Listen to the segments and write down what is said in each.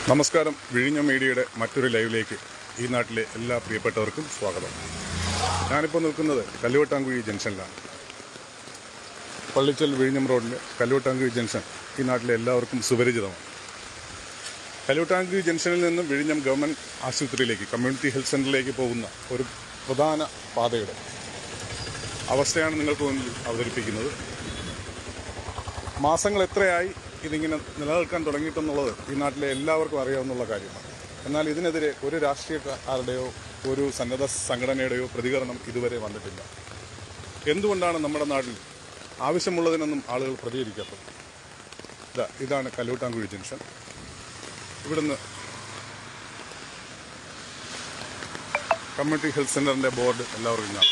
നമസ്കാരം വിഴിഞ്ഞ മീഡിയയുടെ മറ്റൊരു ലൈവിലേക്ക് ഈ നാട്ടിലെ എല്ലാ പ്രിയപ്പെട്ടവർക്കും സ്വാഗതം ഞാനിപ്പോൾ നിൽക്കുന്നത് കല്ലുവട്ടാങ്കുഴി ജംഗ്ഷനിലാണ് പള്ളിച്ചൽ വിഴിഞ്ഞം റോഡിലെ കല്ലുവട്ടാങ്കുഴി ജംഗ്ഷൻ ഈ നാട്ടിലെ എല്ലാവർക്കും സുപരിചിതമാണ് കല്ലുവട്ടാങ്കുഴി ജംഗ്ഷനിൽ നിന്നും വിഴിഞ്ഞം ഗവൺമെൻറ് ആശുപത്രിയിലേക്ക് കമ്മ്യൂണിറ്റി ഹെൽത്ത് സെൻ്ററിലേക്ക് പോകുന്ന ഒരു പ്രധാന പാതയുടെ അവസ്ഥയാണ് നിങ്ങൾക്ക് മുന്നിൽ അവതരിപ്പിക്കുന്നത് മാസങ്ങൾ എത്രയായി ഇതിങ്ങനെ നിലനിൽക്കാൻ തുടങ്ങിയിട്ടെന്നുള്ളത് ഈ നാട്ടിലെ എല്ലാവർക്കും അറിയാവുന്ന കാര്യമാണ് എന്നാൽ ഇതിനെതിരെ ഒരു രാഷ്ട്രീയക്കാരുടെയോ ഒരു സന്നദ്ധ സംഘടനയുടെയോ പ്രതികരണം ഇതുവരെ വന്നിട്ടില്ല എന്തുകൊണ്ടാണ് നമ്മുടെ നാട്ടിൽ ആവശ്യമുള്ളതിനൊന്നും ആളുകൾ പ്രതികരിക്കാത്തത് ഇതാ ഇതാണ് കല്ലൂട്ടാങ്കുഴി ജംഗ്ഷൻ ഇവിടുന്ന് കമ്മ്യൂണിറ്റി ഹെൽത്ത് സെൻ്ററിൻ്റെ ബോർഡ് എല്ലാവർക്കും കാണാം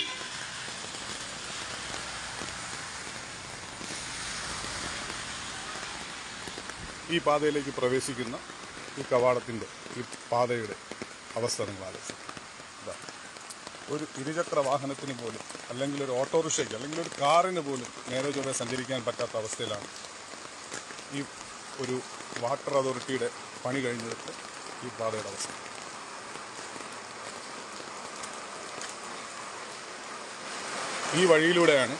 ഈ പാതയിലേക്ക് പ്രവേശിക്കുന്ന ഈ കവാടത്തിൻ്റെ ഈ പാതയുടെ അവസ്ഥ നിങ്ങൾ ആലോചിച്ചു ഇതാ. ഒരു ഇരുചക്ര വാഹനത്തിന് പോലും അല്ലെങ്കിൽ ഒരു ഓട്ടോറിക്ഷയ്ക്ക് അല്ലെങ്കിൽ ഒരു കാറിന് പോലും നേരെ ചൊവ്വെ സഞ്ചരിക്കാൻ പറ്റാത്ത അവസ്ഥയിലാണ് ഈ ഒരു വാട്ടർ അതോറിറ്റിയുടെ പണി കഴിഞ്ഞിട്ട് ഈ പാതയുടെ അവസ്ഥ ഈ വഴിയിലൂടെയാണ്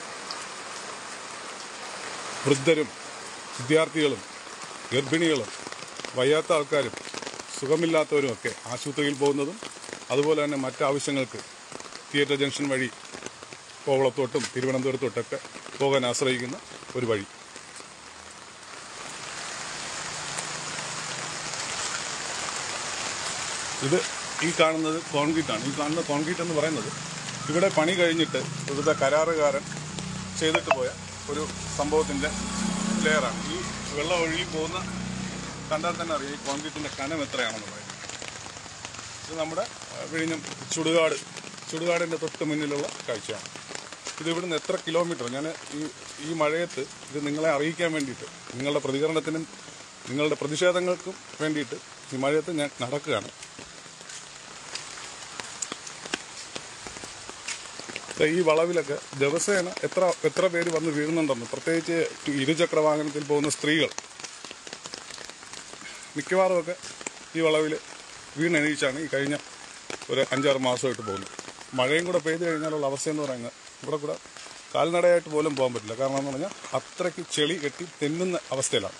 വൃദ്ധരും വിദ്യാർത്ഥികളും ഗർഭിണികളും വയ്യാത്ത ആൾക്കാരും സുഖമില്ലാത്തവരും ഒക്കെ ആശുപത്രിയിൽ പോകുന്നതും അതുപോലെ തന്നെ മറ്റാവശ്യങ്ങൾക്ക് തിയേറ്റർ ജംഗ്ഷൻ വഴി കോവളത്തോട്ടും തിരുവനന്തപുരത്തോട്ടൊക്കെ പോകാൻ ആശ്രയിക്കുന്ന ഒരു വഴി ഇത് ഈ കാണുന്നത് കോൺക്രീറ്റ് ആണ് ഈ കാണുന്ന കോൺക്രീറ്റ് എന്ന് പറയുന്നത് ഇവിടെ പണി കഴിഞ്ഞിട്ട് ഇവിടുത്തെ കരാറുകാരൻ ചെയ്തിട്ട് പോയ ഒരു സംഭവത്തിന്റെ ലെയറാണ് ഈ വെള്ളം ഒഴുകി പോകുന്ന കണ്ടാൽ തന്നെ അറിയാം ഈ കോൺക്രീറ്റിന്റെ കനം എത്രയാണെന്ന് പറയും ഇത് നമ്മുടെ ആ, വിഴിഞ്ഞം ചുടുകാട് ചുടുകാടിന്റെ തൊട്ട് മുന്നിലുള്ള കാഴ്ചയാണ് ഇത് ഇവിടുന്ന് എത്ര കിലോമീറ്റർ ഞാൻ ഈ ഈ മഴയത്ത് ഇത് നിങ്ങളെ അറിയിക്കാൻ വേണ്ടിയിട്ട് നിങ്ങളുടെ പ്രതികരണത്തിനും നിങ്ങളുടെ പ്രതിഷേധങ്ങൾക്കും വേണ്ടിയിട്ട് ഈ മഴയത്ത് ഞാൻ നടക്കുകയാണ് ദേ ഈ വളവിലൊക്കെ ദിവസേന എത്ര എത്ര പേര് വന്ന് വീഴുന്നുണ്ടെന്ന് പ്രത്യേകിച്ച് ഇരുചക്ര വാഹനത്തിൽ പോകുന്ന സ്ത്രീകൾ മിക്കവാറും ഒക്കെ ഈ വളവിൽ വീണെണീച്ചാണ് ഈ കഴിഞ്ഞ ഒരു അഞ്ചാറ് മാസമായിട്ട് പോകുന്നത് മഴയും കൂടെ പെയ്തു കഴിഞ്ഞാലുള്ള അവസ്ഥ എന്ന് പറയുന്നത് ഇവിടെ കൂടെ കാൽനടയായിട്ട് പോലും പോകാൻ പറ്റില്ല കാരണം എന്ന് പറഞ്ഞാൽ അത്രയ്ക്ക് ചെളി കെട്ടി തെന്നുന്ന അവസ്ഥയിലാണ്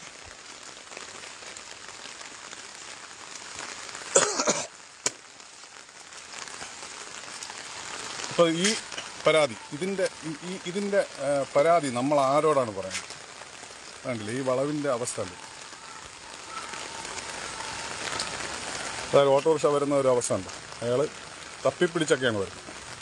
അപ്പോൾ ഈ പരാതി ഇതിൻ്റെ ഈ- ഈ ഇതിൻ്റെ ആ, പരാതി നമ്മൾ ആരോടാണ് പറയുന്നത് കണ്ടില്ലേ ഈ വളവിൻ്റെ അവസ്ഥ ഉണ്ട് അതായത് ഓട്ടോറിക്ഷ വരുന്ന ഒരു അവസ്ഥ ഉണ്ട് അയാൾ തപ്പിപ്പിടിച്ചൊക്കെയാണ് വരുന്നത്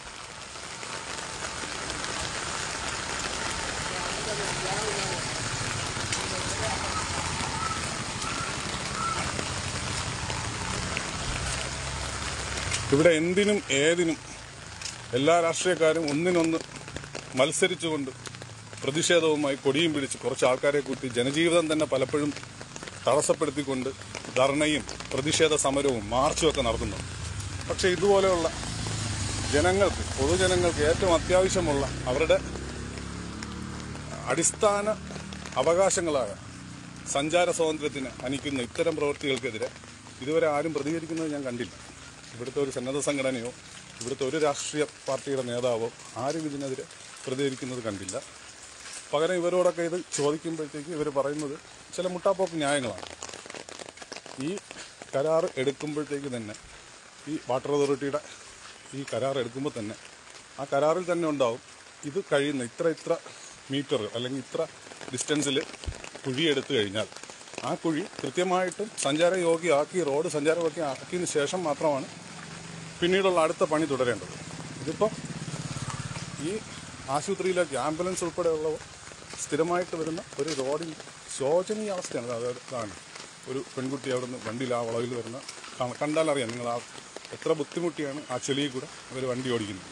ഇവിടെ എന്തിനും ഏതിനും എല്ലാ രാഷ്ട്രീയക്കാരും ഒന്നിനൊന്ന് മത്സരിച്ചുകൊണ്ട് പ്രതിഷേധവുമായി കൊടിയും പിടിച്ച് കുറച്ച് ആൾക്കാരെ കൂട്ടി ജനജീവിതം തന്നെ പലപ്പോഴും തടസ്സപ്പെടുത്തിക്കൊണ്ട് ധർണയും പ്രതിഷേധ സമരവും മാർച്ചും ഒക്കെ നടത്തുന്നുണ്ട് പക്ഷേ ഇതുപോലെയുള്ള ജനങ്ങൾക്ക് പൊതുജനങ്ങൾക്ക് ഏറ്റവും അത്യാവശ്യമുള്ള അവരുടെ അടിസ്ഥാന അവകാശങ്ങളായ സഞ്ചാര സ്വാതന്ത്ര്യത്തിന് ഹനിക്കുന്ന ഇത്തരം പ്രവൃത്തികൾക്കെതിരെ ഇതുവരെ ആരും പ്രതികരിക്കുന്നത് ഞാൻ കണ്ടില്ല ഇവിടുത്തെ ഒരു സന്നദ്ധ സംഘടനയോ ഇവിടുത്തെ ഒരു രാഷ്ട്രീയ പാർട്ടിയുടെ നേതാവോ ആരും ഇതിനെതിരെ പ്രതികരിക്കുന്നത് കണ്ടില്ല പകരം ഇവരോടൊക്കെ ഇത് ചോദിക്കുമ്പോഴത്തേക്ക് ഇവർ പറയുന്നത് ചില മുട്ടാപ്പോക്ക് ന്യായങ്ങളാണ് ഈ കരാർ എടുക്കുമ്പോഴത്തേക്ക് തന്നെ ഈ വാട്ടർ അതോറിറ്റിയുടെ ഈ കരാർ എടുക്കുമ്പോൾ തന്നെ ആ കരാറിൽ തന്നെ ഉണ്ടാവും ഇത് കഴിയുന്ന ഇത്ര ഇത്ര മീറ്റർ അല്ലെങ്കിൽ ഇത്ര ഡിസ്റ്റൻസിൽ കുഴി എടുത്തു കഴിഞ്ഞാൽ ആ കുഴി കൃത്യമായിട്ടും സഞ്ചാരയോഗ്യമാക്കി റോഡ് സഞ്ചാരയോഗ്യ ആക്കിയതിന് ശേഷം മാത്രമാണ് പിന്നീടുള്ള അടുത്ത പണി തുടരേണ്ടത് ഇതിപ്പോൾ ഈ ആശുപത്രിയിലേക്ക് ആംബുലൻസ് ഉൾപ്പെടെയുള്ളവ സ്ഥിരമായിട്ട് വരുന്ന ഒരു റോഡിൻ്റെ ശോചനീയ അവസ്ഥയാണ് അതായത് ഇതാണ് ഒരു പെൺകുട്ടി അവിടെ നിന്ന് വണ്ടിയിൽ ആ വളവിൽ വരുന്ന കാണ- കണ്ടാലറിയാം നിങ്ങൾ ആ എത്ര ബുദ്ധിമുട്ടിയാണ് ആ ചെളിയിൽ കൂടെ അവർ വണ്ടി ഓടിക്കുന്നത്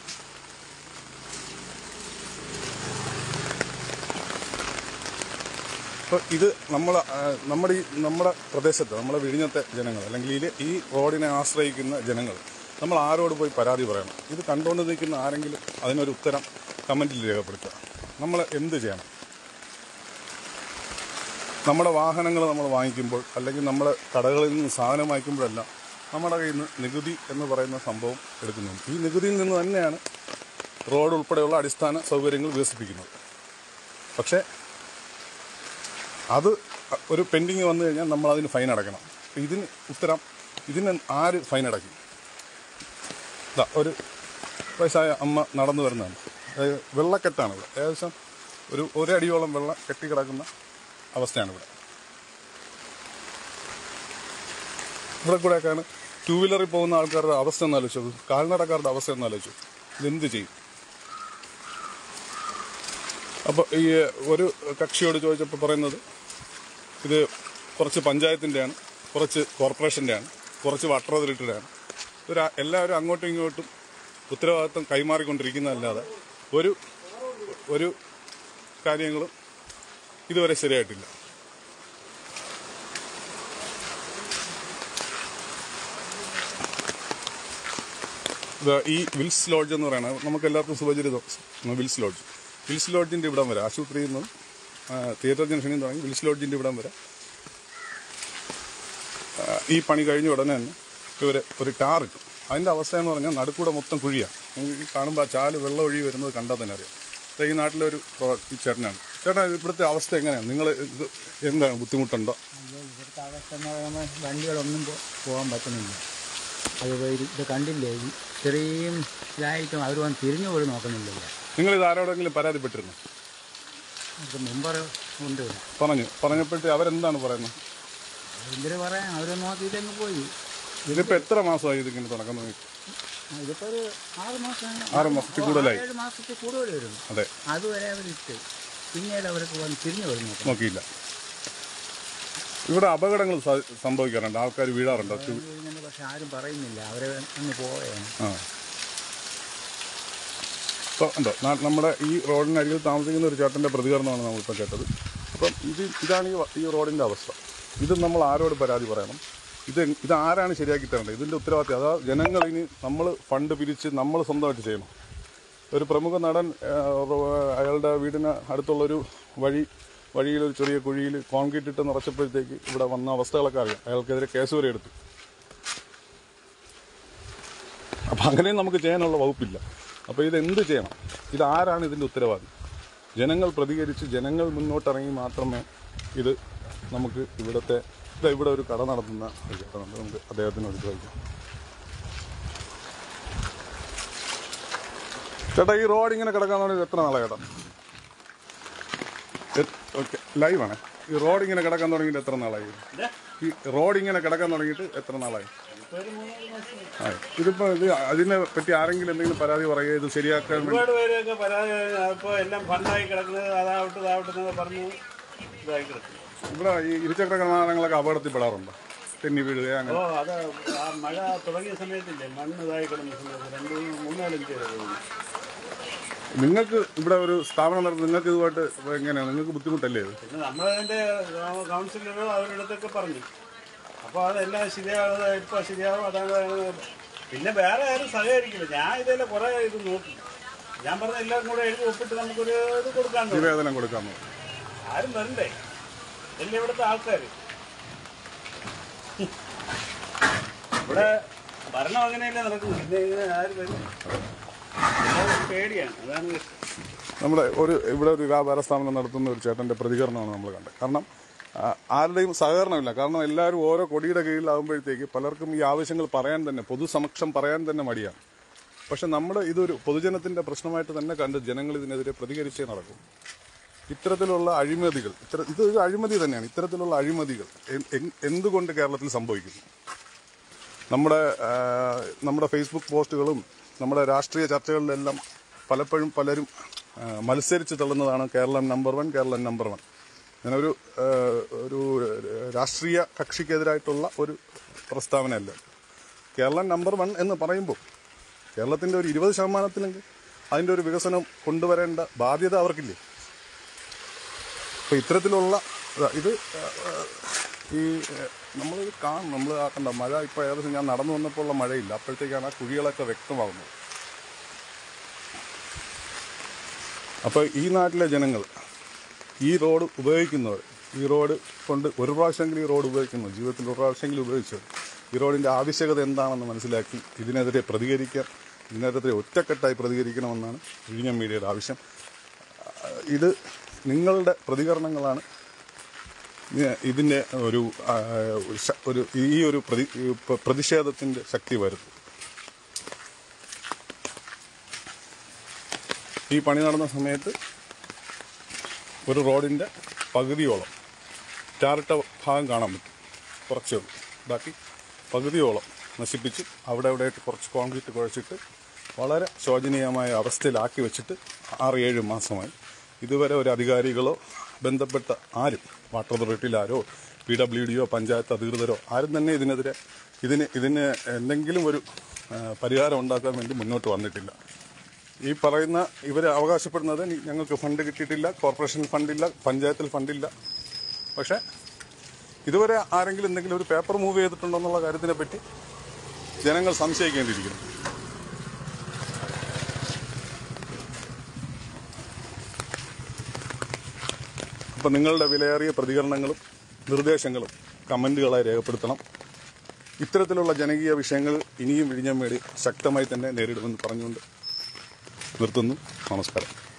അപ്പോൾ ഇത് നമ്മൾ നമ്മുടെ ഈ നമ്മുടെ പ്രദേശത്ത് നമ്മുടെ വിഴിഞ്ഞത്തെ ജനങ്ങൾ അല്ലെങ്കിൽ ഈ ഈ റോഡിനെ ആശ്രയിക്കുന്ന ജനങ്ങൾ നമ്മൾ ആരോട് പോയി പരാതി പറയണം ഇത് കണ്ടുകൊണ്ട് നിൽക്കുന്ന ആരെങ്കിലും അതിനൊരു ഉത്തരം കമൻറ്റിൽ രേഖപ്പെടുത്തുക നമ്മൾ എന്ത് ചെയ്യണം നമ്മുടെ വാഹനങ്ങൾ നമ്മൾ വാങ്ങിക്കുമ്പോൾ അല്ലെങ്കിൽ നമ്മൾ കടകളിൽ നിന്ന് സാധനം വാങ്ങിക്കുമ്പോഴെല്ലാം നമ്മുടെ കയ്യിൽ നിന്ന് നികുതി എന്ന് പറയുന്ന സംഭവം എടുക്കുന്നുണ്ട് ഈ നികുതിയിൽ നിന്ന് തന്നെയാണ് റോഡ് ഉൾപ്പെടെയുള്ള അടിസ്ഥാന സൗകര്യങ്ങൾ വികസിപ്പിക്കുന്നത് പക്ഷേ അത് ഒരു പെൻഡിങ് വന്നു കഴിഞ്ഞാൽ നമ്മൾ അതിന് ഫൈൻ അടയ്ക്കണം അപ്പം ഇതിന് ഉത്തരം ഇതിന് ആര് ഫൈൻ അടയ്ക്കും ഇതാ ഒരു വയസ്സായ അമ്മ നടന്നു വരുന്നതാണ് അതായത് വെള്ളക്കെട്ടാണ് ഇവിടെ ഏകദേശം ഒരു ഒരടിയോളം വെള്ളം കെട്ടിക്കിടക്കുന്ന അവസ്ഥയാണ് ഇവിടെ ഇവിടെ കൂടെയൊക്കെയാണ് ടൂ വീലറിൽ പോകുന്ന ആൾക്കാരുടെ അവസ്ഥ ഒന്ന് ആലോചിച്ചു കാൽനടക്കാരുടെ അവസ്ഥ ഒന്ന് ആലോചിച്ചു ഇതെന്ത് ചെയ്യും അപ്പോൾ ഈ ഒരു കക്ഷിയോട് ചോദിച്ചപ്പോൾ പറയുന്നത് ഇത് കുറച്ച് പഞ്ചായത്തിൻ്റെയാണ് കുറച്ച് കോർപ്പറേഷൻ്റെയാണ് കുറച്ച് വാട്ടർ അതോറിറ്റിയുടെയാണ് ഒരു എല്ലാവരും അങ്ങോട്ടും ഇങ്ങോട്ടും ഉത്തരവാദിത്വം കൈമാറിക്കൊണ്ടിരിക്കുന്നതല്ലാതെ ഒരു ഒരു കാര്യങ്ങളും ഇതുവരെ ശരിയായിട്ടില്ല ഇത് ഈ വിൽസ് ലോഡ്ജ് എന്ന് പറയുന്നത് നമുക്ക് എല്ലാവർക്കും സുപരിചിതം വിൽസ് ലോഡ്ജ് വിൽസ് ലോഡ്ജിൻ്റെ ഇവിടം വരെ ആശുപത്രിയിൽ നിന്നും ആ, തിയേറ്റർ ജംഗ്ഷനിൽ നിന്ന് തുടങ്ങി വിൽസ് ലോഡ്ജിൻ്റെ ഇവിടം വരെ ആ, ഈ പണി കഴിഞ്ഞ ഉടനെ തന്നെ ഇവർ ഒരു ടാർ ഇട്ടു അതിൻ്റെ അവസ്ഥ എന്ന് പറഞ്ഞാൽ നടുക്കൂടെ മൊത്തം കുഴിയാണ് നമുക്ക് ഈ കാണുമ്പോൾ ആ ചാല് വെള്ളം ഒഴുകി വരുന്നത് കണ്ടാൽ തന്നെ അറിയാം ഇത് ഈ നാട്ടിലെ ഒരു പ്രോ- ഈ ചേട്ടനാണ് ചേട്ടാ ഇവിടുത്തെ അവസ്ഥ എങ്ങനെയാണ് നിങ്ങൾ ഇത് എന്താണ് ബുദ്ധിമുട്ടുണ്ടോ അയ്യോ, ഇവിടുത്തെ അവസ്ഥ എന്ന് പറയുമ്പോൾ വണ്ടികളൊന്നും പോ- പോകാൻ പറ്റുന്നില്ല അത് ഇത് ഇത് കണ്ടില്ലേ ഈ ഇത്രയും ഇതായിട്ടും അവർ വന്ന് തിരിഞ്ഞു പോലും നോക്കുന്നില്ലല്ലോ നിങ്ങൾ ഇത് ആരോടെങ്കിലും പരാതിപ്പെട്ടിരുന്നു അത് മുമ്പ് ഉണ്ട് ഇവിടെ. പറഞ്ഞു പറഞ്ഞപ്പോഴത്തെ അവരെന്താണ് പറയുന്നത് എന്തിനു പറയാൻ അവർ നോക്കിയിട്ടങ്ങ് പോയി ഇതിപ്പോൾ എത്ര മാസമായി ഇതിങ്ങനെ തുടക്കം തുടങ്ങി ആ, ഇതിപ്പോ ഒരു ആറ് മാസം ആറ് മാസത്തിൽ കൂടുതലായി ഏഴ് മാസത്തിൽ കൂടുതൽ വരും അതെ അതുവരെ അവരിട്ട് പിന്നീട് അവർക്ക് വന്ന് തിരിഞ്ഞു പോലും നോക്കണം നോക്കിയില്ല ഇവിടെ അപകടങ്ങൾ സ- സംഭവിക്കാറുണ്ട് ആൾക്കാർ വീഴാറുണ്ടോ ടു- ഇങ്ങനെ പക്ഷെ ആരും പറയുന്നില്ല അവരെ അങ്ങ് പോവുകയാണ് ആ ഇപ്പോൾ ഉണ്ടോ നാ- നമ്മുടെ ഈ റോഡിനരികിൽ താമസിക്കുന്ന ഒരു ചേട്ടൻ്റെ പ്രതികരണമാണ് നമ്മളിപ്പോൾ കേട്ടത് അപ്പം ഇത് ഇതാണ് ഈ വ- ഈ റോഡിൻ്റെ അവസ്ഥ ഇത് നമ്മൾ ആരോട് പരാതി പറയണം ഇത് എങ്- ഇത് ആരാണ് ശരിയാക്കി തരേണ്ടത് ഇതിൻ്റെ ഉത്തരവാദിത്തം അതാ ജനങ്ങൾ ഇനി നമ്മൾ ഫണ്ട് പിരിച്ച് നമ്മൾ സ്വന്തമായിട്ട് ചെയ്യണം ഒരു പ്രമുഖ നടൻ ആ, റോ- അയാളുടെ വീടിന് അടുത്തുള്ളൊരു വഴി വഴിയിൽ ഒരു ചെറിയ കുഴിയിൽ കോൺക്രീറ്റ് ഇട്ട് നിറച്ചപ്പോഴത്തേക്ക് ഇവിടെ വന്ന അവസ്ഥകളൊക്കെ അറിയാം അയാൾക്കെതിരെ കേസ് വരെ എടുത്തു അപ്പം അങ്ങനെയും നമുക്ക് ചെയ്യാനുള്ള വകുപ്പില്ല അപ്പോൾ ഇത് എന്ത് ചെയ്യണം ഇത് ആരാണ് ഇതിൻ്റെ ഉത്തരവാദി ജനങ്ങൾ പ്രതികരിച്ച് ജനങ്ങൾ മുന്നോട്ടിറങ്ങി മാത്രമേ ഇത് നമുക്ക് ഇവിടുത്തെ ഇതാ ഇവിടെ ഒരു കട നടത്തുന്ന ഒരു ചേട്ടനുണ്ട് നമുക്ക് അദ്ദേഹത്തിനോട് ചോദിക്കാം ചേട്ടാ ഈ റോഡ് ഇങ്ങനെ കിടക്കാൻ തുടങ്ങിയത് എത്ര നാളായി ചേട്ടാ ഓക്കെ ലൈവാണ് ഈ റോഡ് ഇങ്ങനെ കിടക്കാൻ തുടങ്ങിയിട്ട് എത്ര നാളായി ഈ റോഡ് ഇങ്ങനെ കിടക്കാൻ തുടങ്ങിയിട്ട് എത്ര നാളായി ആ ഇതിപ്പോ ഇത് അതിനെ പറ്റി ആരെങ്കിലും എന്തെങ്കിലും പരാതി പറയുക ഇത് ശരിയാക്കാൻ വേണ്ടി ഒരുപാട് പേരൊക്കെ പരാതി അപ്പോൾ എല്ലാം ഫണ്ടായി കിടക്കുന്നത് അതാവട്ടെ ഇതാവട്ടെ എന്നൊക്കെ പറഞ്ഞ് ഇതായി കിടക്കും ഇവിടെ ഈ ഇരുചക്ര വാഹനങ്ങളൊക്കെ അപകടത്തിൽപ്പെടാറുണ്ട് തെന്നി വീഴുക അങ്ങനെ ഓ അത് ആ മഴ തുടങ്ങിയ സമയത്തില്ലേ മണ്ണ് ഇതായി കിടന്ന സമയത്ത് രണ്ട് മൂന്ന് മൂന്നാലഞ്ച് പേര് വീണു. നിങ്ങൾക്ക് ഇവിടെ ഒരു സ്ഥാപനം നടത്തുന്ന നിങ്ങൾക്ക് ഇതുമായിട്ട് എങ്ങനെയാണ് നിങ്ങൾക്ക് ബുദ്ധിമുട്ടല്ലേ ഇത് പിന്നെ നമ്മളതിൻ്റെ കൗൺസിലറോ അവരുടെ അടുത്തൊക്കെ പറഞ്ഞു അപ്പോൾ അതെല്ലാം ശരിയാവുന്നത് ഇപ്പോൾ ശരിയാവും അതാണ് പിന്നെ വേറെ ആരും സഹകരിക്കില്ല ഞാൻ ഇതെല്ലാം കുറേ ഇത് നോക്കി ഞാൻ പറഞ്ഞ എല്ലാം കൂടെ എഴുതി ഒപ്പിട്ട് നമുക്കൊരു ഇത് കൊടുക്കാൻ തോന്നി. നിവേദനം കൊടുക്കാമോ ആരും വരണ്ടേ എല്ലാം ഇവിടുത്തെ ആൾക്കാർ ഇവിടെ ഭരണം അങ്ങനെയല്ലേ നടക്കുന്നു പിന്നെ ഇങ്ങനെ ആര് വരും എല്ലാവർക്കും പേടിയാണ് അതാണ് പ്രശ്നം. നമ്മുടെ ഒരു ഇവിടെ ഒരു വ്യാപാര സ്ഥാപനം നടത്തുന്ന ഒരു ചേട്ടന്റെ പ്രതികരണമാണ് നമ്മൾ കണ്ടത് കാരണം ആ, ആരുടെയും സഹകരണമില്ല കാരണം എല്ലാവരും ഓരോ കൊടിയുടെ കീഴിലാകുമ്പോഴത്തേക്ക് പലർക്കും ഈ ആവശ്യങ്ങൾ പറയാൻ തന്നെ പൊതുസമക്ഷം പറയാൻ തന്നെ മടിയാണ് പക്ഷെ നമ്മൾ ഇതൊരു പൊതുജനത്തിന്റെ പ്രശ്നമായിട്ട് തന്നെ കണ്ട് ജനങ്ങൾ ഇതിനെതിരെ പ്രതികരിച്ചേ നടക്കും ഇത്തരത്തിലുള്ള അഴിമതികൾ ഇത്തര ഇതൊരു അഴിമതി തന്നെയാണ് ഇത്തരത്തിലുള്ള അഴിമതികൾ എ- എ- എന്തുകൊണ്ട് കേരളത്തിൽ സംഭവിക്കുന്നു നമ്മുടെ ആ, നമ്മുടെ ഫേസ്ബുക്ക് പോസ്റ്റുകളും നമ്മുടെ രാഷ്ട്രീയ ചർച്ചകളിലെല്ലാം പലപ്പോഴും പലരും ആ, മത്സരിച്ച് തള്ളുന്നതാണ് Keralam number one Keralam number one ഞാനൊരു ആ, ഒരു രാഷ്ട്രീയ കക്ഷിക്കെതിരായിട്ടുള്ള ഒരു പ്രസ്താവനയല്ല കേരളം നമ്പർ വൺ എന്ന് പറയുമ്പോൾ കേരളത്തിൻ്റെ ഒരു ഇരുപത് ശതമാനത്തിലെങ്കിൽ അതിൻ്റെ ഒരു വികസനം കൊണ്ടുവരേണ്ട ബാധ്യത അവർക്കില്ലേ അപ്പോൾ ഇത്തരത്തിലുള്ള ഇതാ, ഇത് ആ, ആ, ഈ നമ്മൾ കാണും നമ്മൾ ആക്കണ്ട മഴ ഇപ്പോൾ ഏകദേശം ഞാൻ നടന്നു വന്നപ്പോൾ ഉള്ള മഴയില്ല അപ്പോഴത്തേക്കാണ് ആ കുഴികളൊക്കെ വ്യക്തമാകുന്നത് അപ്പോൾ ഈ നാട്ടിലെ ജനങ്ങൾ ഈ റോഡ് ഉപയോഗിക്കുന്നവർ ഈ റോഡ് കൊണ്ട് ഒരു പ്രാവശ്യമെങ്കിലും ഈ റോഡ് ഉപയോഗിക്കുന്നു ജീവിതത്തിൽ ഒരു പ്രാവശ്യമെങ്കിലും ഉപയോഗിച്ചു ഈ റോഡിൻ്റെ ആവശ്യകത എന്താണെന്ന് മനസ്സിലാക്കി ഇതിനെതിരെ പ്രതികരിക്കാൻ ഇതിനെതിരെ ഒറ്റക്കെട്ടായി പ്രതികരിക്കണമെന്നാണ് വിഴിഞ്ഞം മീഡിയയുടെ ആവശ്യം ആ, ഇത് നിങ്ങളുടെ പ്രതികരണങ്ങളാണ് ഇ- ഇതിൻ്റെ ഒരു ആ, ശ- ഒരു ഈ ഒരു പ്രതി ഈ പ്ര- പ്രതിഷേധത്തിൻ്റെ ശക്തി വരുന്നു ഈ പണി നടന്ന സമയത്ത് ഒരു റോഡിൻ്റെ പകുതിയോളം ടാറിട്ട ഭാഗം കാണാൻ പറ്റും കുറച്ചേ ഉള്ളൂ ബാക്കി പകുതിയോളം നശിപ്പിച്ച് അവിടെ അവിടെയായിട്ട് കുറച്ച് കോൺക്രീറ്റ് കുഴച്ചിട്ട് വളരെ ശോചനീയമായ അവസ്ഥയിലാക്കി വെച്ചിട്ട് ആറ് ഏഴ് മാസമായി ഇതുവരെ ഒരു അധികാരികളോ ബന്ധപ്പെട്ട ആരും വാട്ടർ അതോറിറ്റിയിലാരോ പി ഡബ്ല്യു ഡിയോ പഞ്ചായത്ത് അധികൃതരോ ആരും തന്നെ ഇതിനെതിരെ ഇതിന് ഇതിന് എന്തെങ്കിലും ഒരു ആ, പരിഹാരം ഉണ്ടാക്കാൻ വേണ്ടി മുന്നോട്ട് വന്നിട്ടില്ല ഈ പറയുന്ന ഇവർ അവകാശപ്പെടുന്നത് നി- ഞങ്ങൾക്ക് ഫണ്ട് കിട്ടിയിട്ടില്ല കോർപ്പറേഷൻ ഫണ്ടില്ല പഞ്ചായത്തിൽ ഫണ്ടില്ല പക്ഷേ ഇതുവരെ ആരെങ്കിലും എന്തെങ്കിലും ഒരു പേപ്പർ മൂവ് ചെയ്തിട്ടുണ്ടോ എന്നുള്ള കാര്യത്തിനെ പറ്റി ജനങ്ങൾ സംശയിക്കേണ്ടിയിരിക്കുന്നു അപ്പം നിങ്ങളുടെ വിലയേറിയ പ്രതികരണങ്ങളും നിർദ്ദേശങ്ങളും കമൻറ്റുകളായി രേഖപ്പെടുത്തണം ഇത്തരത്തിലുള്ള ജനകീയ വിഷയങ്ങൾ ഇനിയും വിഴിഞ്ഞം വേണ്ടി ശക്തമായി തന്നെ നേരിടുമെന്ന് പറഞ്ഞുകൊണ്ട് നിർത്തുന്നു നമസ്കാരം